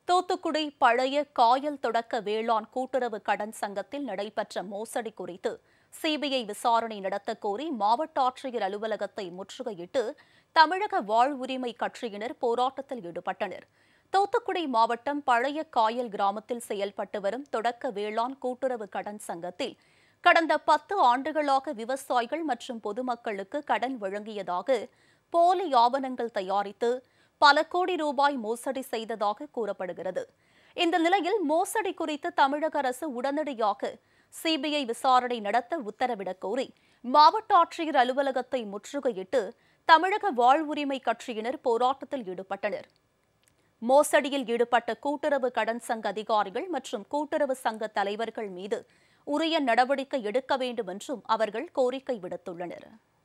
தூத்துக்குடி பழைய காயல் தொடக்க வேளாண் கூட்டுறவு கடன் சங்கத்தில் நடைபெற்ற மோசடி குறித்து சிபிஐ விசாரணை நடத்தக் கோரி மாவட்ட ஆட்சியர் அலுவலகத்தை முற்றுகையிட்டு தமிழக வாழ்வுரிமை கட்சியினர் போராட்டத்தில் ஈடுபட்டனர் தூத்துக்குடி மாவட்டம் பழைய காயல் கிராமத்தில் செயல்பட்டு வரும் தொடக்க வேளாண் கூட்டுறவு கடன் சங்கத்தில் கடந்த பத்து ஆண்டுகளாக விவசாயிகள் மற்றும் பொதுமக்களுக்கு கடன் வழங்கியதாக போலி ஆவணங்கள் தயாரித்து பல கோடி ரூபாய் மோசடி செய்ததாக கூறப்படுகிறது இந்த நிலையில் மோசடி குறித்து தமிழக அரசு உடனடியாக சிபிஐ விசாரணை நடத்த உத்தரவிடக் கோரி மாவட்ட ஆட்சியர் அலுவலகத்தை முற்றுகையிட்டு தமிழக வாழ்வுரிமை கட்சியினர் போராட்டத்தில் ஈடுபட்டனர் மோசடியில் ஈடுபட்ட கூட்டுறவு கடன் சங்க அதிகாரிகள் மற்றும் கூட்டுறவு சங்க தலைவர்கள் மீது உரிய நடவடிக்கை எடுக்க வேண்டும் என்றும் அவர்கள் கோரிக்கை விடுத்துள்ளனர்